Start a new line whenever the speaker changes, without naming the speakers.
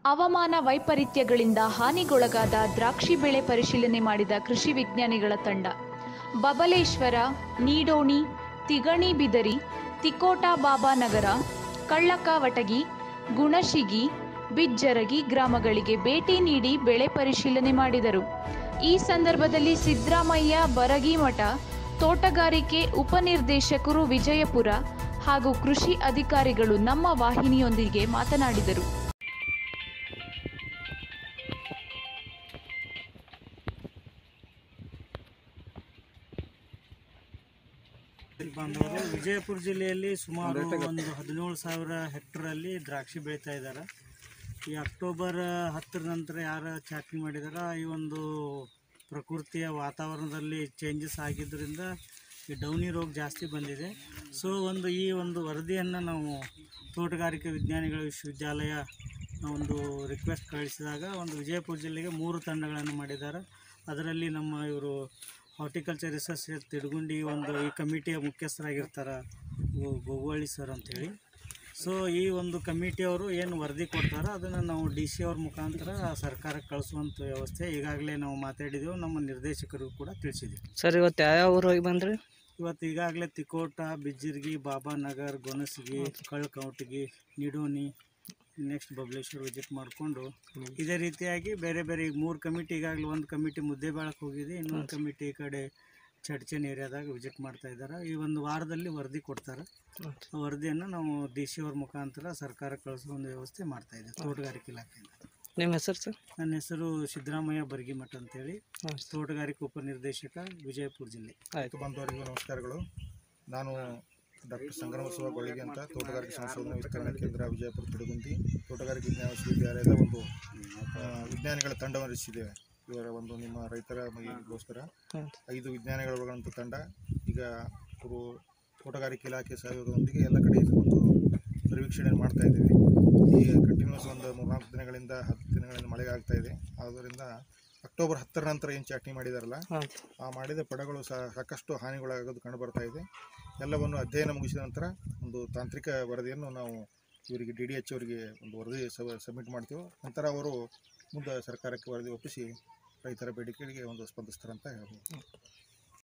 ಹವಾಮಾನ ವೈಪರೀತ್ಯಗಳಿಂದ ಹಾನಿಗೊಳಗಾದ ದ್ರಾಕ್ಷಿ ಬೆಳೆ ಪರಿಶೀಲನೆ ಮಾಡಿದ ಕೃಷಿ ವಿಜ್ಞಾನಿಗಳ ತಂಡ ಬಬಲೇಶ್ವರ ನೀಡೋಣಿ ತಿಗಣಿ ಬಿದರಿ ತಿಕೋಟ ಬಾಬಾನಗರ ಕಳ್ಳಕವಟಗಿ ಗುಣಶಿಗಿ ಬಿಜ್ಜರಗಿ ಗ್ರಾಮಗಳಿಗೆ ಭೇಟಿ ನೀಡಿ ಬೆಳೆ ಪರಿಶೀಲನೆ ಮಾಡಿದರು ಈ ಸಂದರ್ಭದಲ್ಲಿ ಸಿದ್ದರಾಮಯ್ಯ ಬರಗಿಮಠ ತೋಟಗಾರಿಕೆ ಉಪನಿರ್ದೇಶಕರು ವಿಜಯಪುರ ಹಾಗೂ ಕೃಷಿ ಅಧಿಕಾರಿಗಳು ನಮ್ಮ ವಾಹಿನಿಯೊಂದಿಗೆ ಮಾತನಾಡಿದರು
ಬಾಂಧವರು ವಿಜಯಪುರ ಜಿಲ್ಲೆಯಲ್ಲಿ ಸುಮಾರು ಒಂದು ಹದಿನೇಳು ಸಾವಿರ ಹೆಕ್ಟರಲ್ಲಿ ದ್ರಾಕ್ಷಿ ಬೆಳೀತಾ ಇದ್ದಾರೆ ಈ ಅಕ್ಟೋಬರ್ ಹತ್ತರ ನಂತರ ಯಾರು ಚಾಟ್ನಿ ಮಾಡಿದಾರ ಈ ಒಂದು ಪ್ರಕೃತಿಯ ವಾತಾವರಣದಲ್ಲಿ ಚೇಂಜಸ್ ಆಗಿದ್ದರಿಂದ ಈ ಡೌನಿ ರೋಗ ಜಾಸ್ತಿ ಬಂದಿದೆ ಸೊ ಒಂದು ಈ ಒಂದು ವರದಿಯನ್ನು ನಾವು ತೋಟಗಾರಿಕೆ ವಿಜ್ಞಾನಿಗಳ ವಿಶ್ವವಿದ್ಯಾಲಯ ಒಂದು ರಿಕ್ವೆಸ್ಟ್ ಕಳಿಸಿದಾಗ ಒಂದು ವಿಜಯಪುರ ಜಿಲ್ಲೆಗೆ ಮೂರು ತಂಡಗಳನ್ನು ಮಾಡಿದ್ದಾರೆ ಅದರಲ್ಲಿ ನಮ್ಮ ಇವರು ಹಾರ್ಟಿಕಲ್ಚರ್ ರಿಸರ್ಚ್ ತಿಡ್ಗುಂಡಿ ಒಂದು ಈ ಕಮಿಟಿಯ ಮುಖ್ಯಸ್ಥರಾಗಿರ್ತಾರೆ ಗೋ- ಗೋಗೊಳ್ಳಿ ಸರ್ ಅಂಥೇಳಿ ಸೊ ಈ ಒಂದು ಕಮಿಟಿಯವರು ಏನು ವರದಿ ಕೊಡ್ತಾರೋ ಅದನ್ನು ನಾವು ಡಿ ಸಿ ಅವ್ರ ಮುಖಾಂತರ ಸರ್ಕಾರಕ್ಕೆ ಕಳಿಸುವಂಥ ವ್ಯವಸ್ಥೆ ಈಗಾಗಲೇ ನಾವು ಮಾತಾಡಿದೆವು ನಮ್ಮ ನಿರ್ದೇಶಕರಿಗೂ ಕೂಡ ತಿಳಿಸಿದ್ದೀವಿ
ಸರ್ ಇವತ್ತು ಯಾವ ಊರು ಹೋಗಿ ಬಂದ್ರಿ
ಇವತ್ತು ಈಗಾಗಲೇ ತಿಕೋಟ ಬಿಜ್ಜಿರ್ಗಿ ಬಾಬಾನಗರ್ ಗೊಣಸಗಿ ಕಳ್ಕೌಟಗಿ ನಿಡೋನಿ ನೆಕ್ಸ್ಟ್ ಬಬಲೇಶ್ವರ ವಿಸಿಟ್ ಮಾಡಿಕೊಂಡು ಇದೇ ರೀತಿಯಾಗಿ ಬೇರೆ ಬೇರೆ ಈಗ ಮೂರು ಕಮಿಟಿ ಈಗಾಗಲೇ ಒಂದು ಕಮಿಟಿ ಮುದ್ದೇಬಾಳಕ್ಕೆ ಹೋಗಿದೆ ಇನ್ನೊಂದು ಕಮಿಟಿ ಈ ಕಡೆ ಚಡ್ಚನ್ ಏರಿಯಾದಾಗ ವಿಸಿಟ್ ಮಾಡ್ತಾ ಇದ್ದಾರೆ ಈ ಒಂದು ವಾರದಲ್ಲಿ ವರದಿ ಕೊಡ್ತಾರೆ ಆ ವರದಿಯನ್ನು ನಾವು ಡಿ ಸಿ ಅವ್ರ ಮುಖಾಂತರ ಸರ್ಕಾರಕ್ಕೆ ಕಳಿಸೋ ಒಂದು ವ್ಯವಸ್ಥೆ ಮಾಡ್ತಾ ಇದ್ದೀವಿ ತೋಟಗಾರಿಕೆ ಇಲಾಖೆಯಿಂದ
ನಿಮ್ಮ ಹೆಸರು ಸರ್
ನನ್ನ ಹೆಸರು ಸಿದ್ದರಾಮಯ್ಯ ಬರ್ಗಿಮಠ ಅಂತೇಳಿ
ಹಾಂ
ತೋಟಗಾರಿಕೆ ಉಪನಿರ್ದೇಶಕ ವಿಜಯಪುರ ಜಿಲ್ಲೆ
ಆಯ್ತು
ಬಂದವರಿಗೂ ನಮಸ್ಕಾರಗಳು ನಾನು ಡಾಕ್ಟರ್ ಸಂಗಮಬಸವ ಗೊಳಿಗೆ ಅಂತ ತೋಟಗಾರಿಕೆ ಸಂಶೋಧನಾ ವಿಸ್ತರಣಾ ಕೇಂದ್ರ ವಿಜಯಪುರ ತಿಡುಗುಂದಿ ತೋಟಗಾರಿಕೆ ವಿಜ್ಞಾನ ವಿಶ್ವವಿದ್ಯಾಲಯದ ಒಂದು ಆ, ವಿಜ್ಞಾನಿಗಳ ತಂಡವನ್ನು ರಚಿಸಿದ್ದೇವೆ ಇವರ ಒಂದು ನಿಮ್ಮ ರೈತರ ಮಗಿಗೋಸ್ಕರ
ಹಾಂ
ಐದು ವಿಜ್ಞಾನಿಗಳ ಒಳಗೊಂಡ ತಂಡ ಈಗ ಅವರು ತೋಟಗಾರಿಕೆ ಇಲಾಖೆ ಸಹಯೋಗದೊಂದಿಗೆ ಎಲ್ಲ ಕಡೆ ಇದು ಒಂದು ಸರ್ವೀಕ್ಷಣೆ ಮಾಡ್ತಾ ಇದ್ದೀವಿ ಈಗ ಕಂಟಿನ್ಯೂಸ್ ಒಂದು ಮೂರ್ನಾಲ್ಕು ದಿನಗಳಿಂದ ಹತ್ತು ದಿನಗಳಿಂದ ಮಳೆ ಆಗ್ತಾ ಇದೆ ಆದ್ದರಿಂದ ಅಕ್ಟೋಬರ್ ಹತ್ತರ ನಂತರ ಏನು ಚಾಟ್ನಿ ಮಾಡಿದಾರಲ್ಲ
ಹಾಂ
ಆ ಮಾಡಿದ ಪಡಗಳು ಸಹ ಸಾಕಷ್ಟು ಹಾನಿಗೊಳಗಾಗೋದು ಕಂಡು ಬರ್ತಾ ಇದೆ ಎಲ್ಲವನ್ನು ಅಧ್ಯಯನ ಮುಗಿಸಿದ ನಂತರ ಒಂದು ತಾಂತ್ರಿಕ ವರದಿಯನ್ನು ನಾವು ಇವರಿಗೆ ಡಿ ಡಿ ಎಚ್ ಅವರಿಗೆ ಒಂದು ವರದಿ ಸಬ್ಮಿಟ್ ಮಾಡ್ತೀವಿ ನಂತರ ಅವರು ಮುಂದೆ ಸರ್ಕಾರಕ್ಕೆ ವರದಿ ಒಪ್ಪಿಸಿ ರೈತರ ಬೇಡಿಕೆಗಳಿಗೆ ಒಂದು ಸ್ಪಂದಿಸ್ತಾರೆ ಅಂತ ಹೇಳ್ಬೋದು